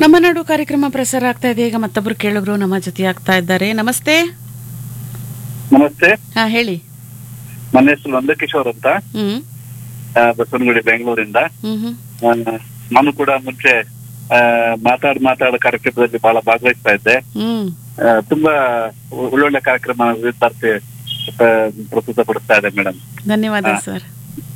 ನಮ್ಮ ನಾಡು ಕಾರ್ಯಕ್ರಮ ಪ್ರಸಾರ ಆಗ್ತಾ ಇದೆ ಈಗ ಮತ್ತೊಬ್ರು ಕೇಳುಗರು ನಮ್ಮ ಜೊತೆ ಆಗ್ತಾ ಇದ್ದಾರೆ ನಮಸ್ತೆ ನಮಸ್ತೆ ಹಾ ಹೇಳಿ ನನ್ನ ಹೆಸರು ನಂದಕಿಶೋರ್ ಅಂತ ಹ್ಮ್ ಆ, ಬಸವನಗುಡಿ ಬೆಂಗಳೂರಿಂದ ಹ್ಮ್ ಹ್ಮ್ ಆ, ನಾನು ಕೂಡ ಮುಂಚೆ ಆ, ಮಾತಾಡ್ ಮಾತಾಡ ಕಾರ್ಯಕ್ರಮದಲ್ಲಿ ಬಹಳ ಭಾಗವಹಿಸ್ತಾ ಇದ್ದೆ ಹ್ಮ್ ಆ, ತುಂಬಾ ಒಳ್ಳೊಳ್ಳೆ ಕಾರ್ಯಕ್ರಮ ವಿದ್ಯಾರ್ಥಿ ಆ, ಪ್ರಸ್ತುತಪಡಿಸ್ತಾ ಇದೆ ಮೇಡಮ್ ಧನ್ಯವಾದ ಹಾ. ಸರ್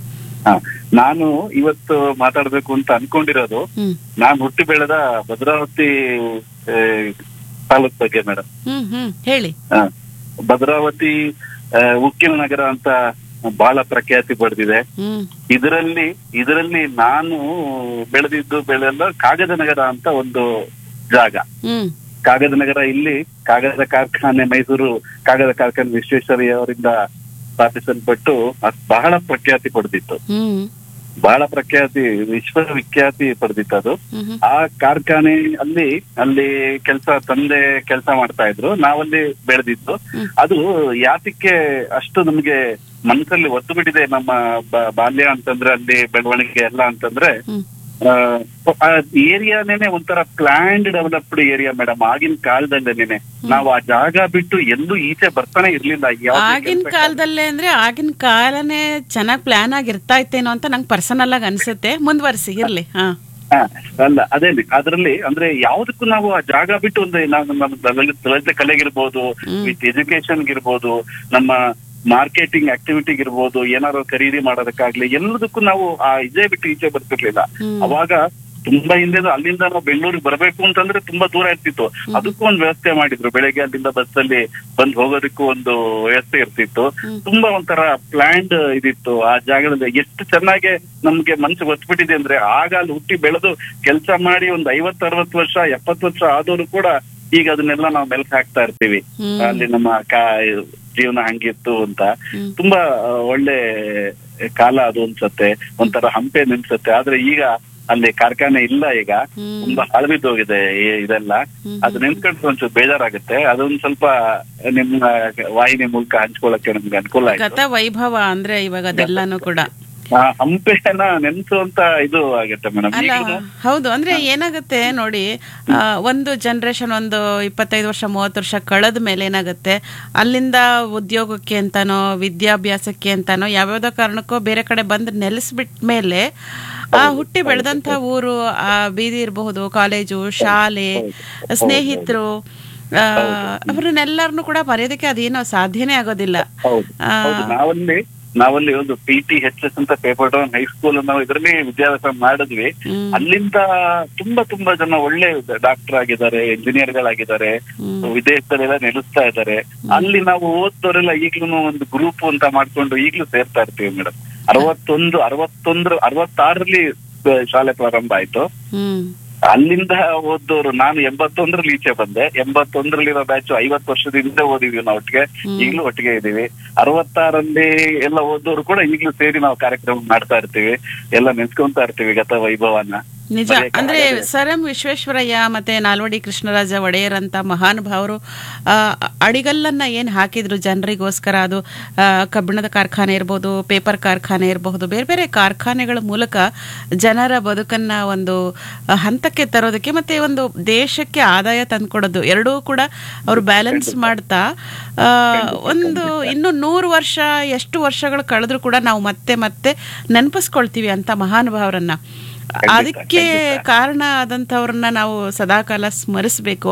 ನಾನು ಇವತ್ತು ಮಾತಾಡ್ಬೇಕು ಅಂತ ಅನ್ಕೊಂಡಿರೋದು ಹ್ಮ್ ನಾನು ಹುಟ್ಟಿ ಬೆಳೆದ ಭದ್ರಾವತಿ ಆ, ತಾಲೂಕ್ ಬಗ್ಗೆ ಮೇಡಮ್ ಹ್ಮ್ ಹ್ಮ್ ಹೇಳಿ ಆ, ಭದ್ರಾವತಿ ಆ, ಉಕ್ಕಿನ ನಗರ ಅಂತ ಬಹಳ ಪ್ರಖ್ಯಾತಿ ಪಡೆದಿದೆ ಹ್ಮ್ ಇದರಲ್ಲಿ ಇದರಲ್ಲಿ ನಾನು ಬೆಳೆದಿದ್ದು ಬೆಳೆಲ್ಲ ಕಾಗದ ನಗರ ಅಂತ ಒಂದು ಜಾಗ ಹ್ಮ್ ಕಾಗದ ನಗರ ಇಲ್ಲಿ ಕಾಗದ ಕಾರ್ಖಾನೆ ಮೈಸೂರು ಕಾಗದ ಕಾರ್ಖಾನೆ ವಿಶ್ವೇಶ್ವರಯ್ಯ ಅವರಿಂದ ಸ್ಥಾಪಿಸಲ್ಪಟ್ಟು ಅದ್ ಬಹಳ ಪ್ರಖ್ಯಾತಿ ಪಡೆದಿತ್ತು ಹ್ಮ್ ಬಹಳ ಪ್ರಖ್ಯಾತಿ ವಿಶ್ವವಿಖ್ಯಾತಿ ಪಡೆದಿತ್ತು ಅದು ಹ್ಮ್ ಹ್ಮ್ ಆ ಕಾರ್ಖಾನೆ ಅಲ್ಲಿ ಅಲ್ಲಿ ಕೆಲಸ ತಂದೆ ಕೆಲಸ ಮಾಡ್ತಾ ಇದ್ರು ನಾವಲ್ಲಿ ಬೆಳೆದಿದ್ದು ಹ್ಮ್. ಅದು ಯಾತಕ್ಕೆ ಅಷ್ಟು ನಮ್ಗೆ ಮನಸ್ಸಲ್ಲಿ ಒತ್ತು ಬಿಟ್ಟಿದೆ ನಮ್ಮ ಬ- ಬಾಲ್ಯ ಅಂತಂದ್ರೆ ಅಲ್ಲಿ ಬೆಳವಣಿಗೆ ಎಲ್ಲ ಅಂತಂದ್ರೆ ಹ್ಮ್ ಆ ಏರಿಯಾನೇನೆ ಒಂಥರ ಪ್ಲಾನ್ಡ್ ಡೆವಲಪ್ಡ್ ಏರಿಯಾ ಮೇಡಮ್ ಆಗಿನ ಕಾಲದಲ್ಲೇನೆ ನಾವು ಆ ಜಾಗ ಬಿಟ್ಟು ಎಲ್ಲೂ ಈಚೆ ಬರ್ತಾನೆ ಇರ್ಲಿಲ್ಲ ಯಾವ್ದೇ ಆಗಿನ ಕೆಲ್ಸಕ್ಕೆ. ಕಾಲದಲ್ಲೇ ಅಂದ್ರೆ ಆಗಿನ ಕಾಲನೇ ಚೆನ್ನಾಗ್ ಪ್ಲಾನ್ ಆಗಿರ್ತಾ ಇತ್ತೇನೋ ಅಂತ ನಂಗೆ ಪರ್ಸನಲ್ ಆಗಿ ಅನ್ಸುತ್ತೆ ಮುಂದುವರಿಸಿ ಇರ್ಲಿ ಹಾ ಹಾ, ಅಲ್ಲ ಅದೇ ಅದ್ರಲ್ಲಿ ಅಂದ್ರೆ ಯಾವ್ದಕ್ಕೂ ನಾವು ಆ ಜಾಗ ಬಿಟ್ಟು ಒಂದು ನಾವು ನಮ್ಮ ಲಲಿತ ಲಲಿತ ಕಲೆಗಿರ್ಬೋದು ಹ್ಮ್. ವಿತ್ ಎಜುಕೇಶನ್ ಇರ್ಬೋದು ನಮ್ಮ ಮಾರ್ಕೆಟಿಂಗ್ ಆಕ್ಟಿವಿಟಿ ಇರ್ಬೋದು ಏನಾದ್ರು ಖರೀದಿ ಮಾಡೋದಕ್ಕಾಗ್ಲಿ ಎಲ್ಲದಕ್ಕೂ ನಾವು ಆ ಇದೇ ಬಿಟ್ಟು ಈಚೆ ಬರ್ತಿರ್ಲಿಲ್ಲ ಹ್ಮ್. ಅವಾಗ ತುಂಬಾ ಹಿಂದೆ ಅಲ್ಲಿಂದ ನಾವು ಬೆಂಗಳೂರಿಗೆ ಬರ್ಬೇಕು ಅಂತಂದ್ರೆ ತುಂಬಾ ದೂರ ಇರ್ತಿತ್ತು ಅದಕ್ಕೂ ಒಂದು ವ್ಯವಸ್ಥೆ ಮಾಡಿದ್ರು ಬೆಳಗ್ಗೆ ಅಲ್ಲಿಂದ ಬಸ್ ಅಲ್ಲಿ ಬಂದ್ ಹೋಗೋದಕ್ಕೂ ಒಂದು ವ್ಯವಸ್ಥೆ ಇರ್ತಿತ್ತು ಹ್ಮ್. ತುಂಬಾ ಒಂಥರ ಪ್ಲಾನ್ಡ್ ಇದಿತ್ತು ಆ ಜಾಗದಲ್ಲಿ ಎಷ್ಟು ಚೆನ್ನಾಗಿ ನಮ್ಗೆ ಮನ್ಸು ಒತ್ಬಿಟ್ಟಿದೆ ಅಂದ್ರೆ ಆಗ ಅಲ್ಲಿ ಹುಟ್ಟಿ ಬೆಳೆದು ಕೆಲಸ ಮಾಡಿ ಒಂದ್ ಐವತ್ ಅರವತ್ ವರ್ಷ ಎಪ್ಪತ್ ವರ್ಷ ಆದವರು ಕೂಡ ಈಗ ಅದನ್ನೆಲ್ಲ ನಾವು ಮೆಲ್ಕ್ ಹಾಕ್ತಾ ಇರ್ತೀವಿ ಹ್ಮ್. ಅಲ್ಲಿ ನಮ್ಮ ಕಾ ಜೀವನ ಹಂಗಿತ್ತು ಅಂತ ಹ್ಮ್. ತುಂಬಾ ಆ, ಒಳ್ಳೆ ಕಾಲ ಅದು ಅನ್ಸತ್ತೆ ಒಂಥರ ಹಂಪೆ ನಿನ್ಸತ್ತೆ ಆದ್ರೆ ಈಗ ಅಲ್ಲಿ ಕಾರ್ಖಾನೆ ಇಲ್ಲ ಈಗ ಹ್ಮ್. ತುಂಬಾ ಹಳಬಿದ್ದೋಗಿದೆ ಈ- ಇದೆಲ್ಲ ಹ್ಮ್. ಅದು ನೆನ್ಸ್ಕೊಂಡ್ರೆ ಒಂಚೂರು ಬೇಜಾರಾಗುತ್ತೆ ಅದೊಂದ್ ಸ್ವಲ್ಪ ನಿಮ್ಮ ವಾಹಿನಿ ಮೂಲಕ ಹಂಚ್ಕೊಳಕ್ಕೆ ನಮ್ಗೆ ಅನುಕೂಲ ಆಯ್ತು ಗತ ವೈಭವ ಅಂದ್ರೆ ಇವಾಗ ಅದೆಲ್ಲಾನು ಕೂಡ ಆ, ಹಂಪೆನ ನೆನ್ಸುವಂತ ಇದು ಆಗುತ್ತೆ ಮೇಡಮ್ ಅಲ್ಲ ಹೌದು ಅಂದ್ರೆ ಏನಾಗುತ್ತೆ ನೋಡಿ ಆ, ಒಂದು ಜನರೇಷನ್ ಒಂದು ಇಪ್ಪತ್ತೈದು ವರ್ಷ ಮೂವತ್ತು ವರ್ಷ ಕಳೆದ ಮೇಲೆ ಏನಾಗುತ್ತೆ ಅಲ್ಲಿಂದ ಉದ್ಯೋಗಕ್ಕೆ ಅಂತಾನೋ ವಿದ್ಯಾಭ್ಯಾಸಕ್ಕೆ ಅಂತಾನೋ ಯಾವ್ಯಾವ್ದೋ ಕಾರಣಕ್ಕೋ ಬೇರೆ ಕಡೆ ಬಂದು ನೆಲೆಸ್ಬಿಟ್ಟ ಮೇಲೆ ಆ ಹುಟ್ಟಿ ಬೆಳೆದಂತ ಊರು ಆ ಬೀದಿ ಇರಬಹುದು ಕಾಲೇಜು ಶಾಲೆ ಸ್ನೇಹಿತರು ಆ, ಅವ್ರನ್ನೆಲ್ಲರನ್ನು ಕೂಡ ಮರೆಯೋದಕ್ಕೆ ಅದೇನೋ ಸಾಧ್ಯನೇ ಆಗೋದಿಲ್ಲ ಹೌದು ಆ, ಹೌದು ನಾವಲ್ಲಿ ನಾವಲ್ಲಿ ಒಂದು ಪಿ ಟಿ ಎಚ್ ಎಸ್ ಅಂತ ಪೇಪರ್ ಟೌನ್ ಹೈಸ್ಕೂಲ್ ನಾವು ಇದರಲ್ಲಿ ವಿದ್ಯಾಭ್ಯಾಸ ಮಾಡಿದ್ವಿ ಹ್ಮ್. ಅಲ್ಲಿಂದ ತುಂಬಾ ತುಂಬಾ ಜನ ಒಳ್ಳೆ ಡಾಕ್ಟರ್ ಆಗಿದ್ದಾರೆ ಇಂಜಿನಿಯರ್ ಗಳಾಗಿದ್ದಾರೆ ಹ್ಮ್. ವಿದೇಶದಲ್ಲೆಲ್ಲ ನೆಲೆಸ್ತಾ ಇದ್ದಾರೆ ಅಲ್ಲಿ ನಾವು ಓದ್ದವರೆಲ್ಲ ಈಗ್ಲೂ ಒಂದು ಗ್ರೂಪ್ ಅಂತ ಮಾಡ್ಕೊಂಡು ಈಗ್ಲೂ ಸೇರ್ತಾ ಇರ್ತೀವಿ ಮೇಡಮ್ ಅರವತ್ತೊಂದು ಅರವತ್ತೊಂದ್ರ ಅರವತ್ತಾರರಲ್ಲಿ ಶಾಲೆ ಪ್ರಾರಂಭ ಆಯ್ತು ಹ್ಮ್ ಅಲ್ಲಿಂದ ಓದೋರು ನಾನು ಎಂಬತ್ತೊಂದ್ರಲ್ಲಿ ಈಚೆ ಬಂದೆ ಎಂಬತ್ತೊಂದ್ರಲ್ಲಿರೋ ಬ್ಯಾಚ್ ಐವತ್ತು ವರ್ಷದಿಂದ ಓದಿದ್ವಿ ನಾವು ಒಟ್ಟಿಗೆ ಹ್ಮ್. ಈಗಲೂ ಒಟ್ಟಿಗೆ ಇದೀವಿ ಅರವತ್ತಾರಲ್ಲಿ ಎಲ್ಲ ಓದೋರು ಕೂಡ ಈಗಲೂ ಸೇರಿ ನಾವು ಕಾರ್ಯಕ್ರಮ ಮಾಡ್ತಾ ಇರ್ತೀವಿ ಎಲ್ಲ ನೆನ್ಸ್ಕೊಂತಾ ಇರ್ತೀವಿ ಗತ ವೈಭವನ ನಿಜ ಮರೆಯಕ್ಕೆ ಅಂದ್ರೆ ಆಗಲ್ಲ. ಸರ್ ಎಂ ವಿಶ್ವೇಶ್ವರಯ್ಯ ಮತ್ತೆ ನಾಲ್ವಡಿ ಕೃಷ್ಣರಾಜ ಒಡೆಯರ್ ಅಂತ ಮಹಾನುಭಾವರು ಆ, ಅಡಿಗಲ್ಲನ್ನ ಏನ್ ಹಾಕಿದ್ರು ಜನರಿಗೋಸ್ಕರ ಅದು ಆ, ಕಬ್ಬಿಣದ ಕಾರ್ಖಾನೆ ಇರ್ಬೋದು ಪೇಪರ್ ಕಾರ್ಖಾನೆ ಇರಬಹುದು ಬೇರೆ ಬೇರೆ ಕಾರ್ಖಾನೆಗಳ ಮೂಲಕ ಜನರ ಬದುಕನ್ನ ಒಂದು ಆ, ಹಂತಕ್ಕೆ ತರೋದಕ್ಕೆ ಮತ್ತೆ ಒಂದು ದೇಶಕ್ಕೆ ಆದಾಯ ತಂದ್ಕೊಡೋದು ಎರಡೂ ಕೂಡ ಅವರು ಬ್ಯಾಲೆನ್ಸ್ ಮಾಡ್ತಾ ಆ, ಒಂದು ಇನ್ನು ನೂರು ವರ್ಷ ಎಷ್ಟು ವರ್ಷಗಳು ಕಳೆದ್ರು ಕೂಡ ನಾವು ಮತ್ತೆ ಮತ್ತೆ ನೆನಪಿಸ್ಕೊಳ್ತೀವಿ ಅಂತ ಮಹಾನುಭಾವರನ್ನ ಅದಕ್ಕೆ ಕಾರಣ ಆದಂಥವ್ರನ್ನ ನಾವು ಸದಾಕಾಲ ಸ್ಮರಿಸಬೇಕು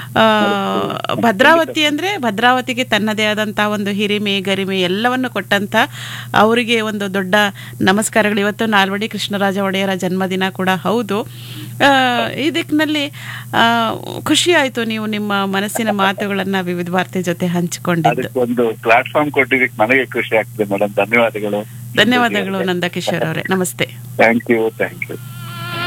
ಭದ್ರಾವತಿ ಅಂದ್ರೆ ಭದ್ರಾವತಿಗೆ ತನ್ನದೇ ಆದಂಥ ಒಂದು ಹಿರಿಮೆ ಗರಿಮೆ ಎಲ್ಲವನ್ನು ಕೊಟ್ಟಂತ ಅವರಿಗೆ ಒಂದು ದೊಡ್ಡ ನಮಸ್ಕಾರಗಳು ಇವತ್ತು ನಾಲ್ವಡಿ ಕೃಷ್ಣರಾಜ ಒಡೆಯರ ಜನ್ಮದಿನ ಕೂಡ ಹೌದು ಆ, ಈ ದಿಕ್ಕಿನಲ್ಲಿ ಆ, ಖುಷಿ ಆಯ್ತು ನೀವು ನಿಮ್ಮ ಮನಸ್ಸಿನ ಮಾತುಗಳನ್ನ ವಿವಿಧ ವಾರ್ತೆ ಜೊತೆ ಹಂಚಿಕೊಂಡಿದ್ದು ಅದಕ್ಕೆ ಒಂದು ಪ್ಲಾಟ್ಫಾರ್ಮ್ ಕೊಟ್ಟಿದ್ದಕ್ಕೆ ನನಗೆ ಖುಷಿ ಆಗ್ತದೆ ಮೇಡಮ್ ಧನ್ಯವಾದಗಳು ಧನ್ಯವಾದಗಳು ನಂದಕಿಶೋರ್ ಅವರೇ ನಮಸ್ತೆ ಥ್ಯಾಂಕ್ ಯು ಥ್ಯಾಂಕ್ ಯು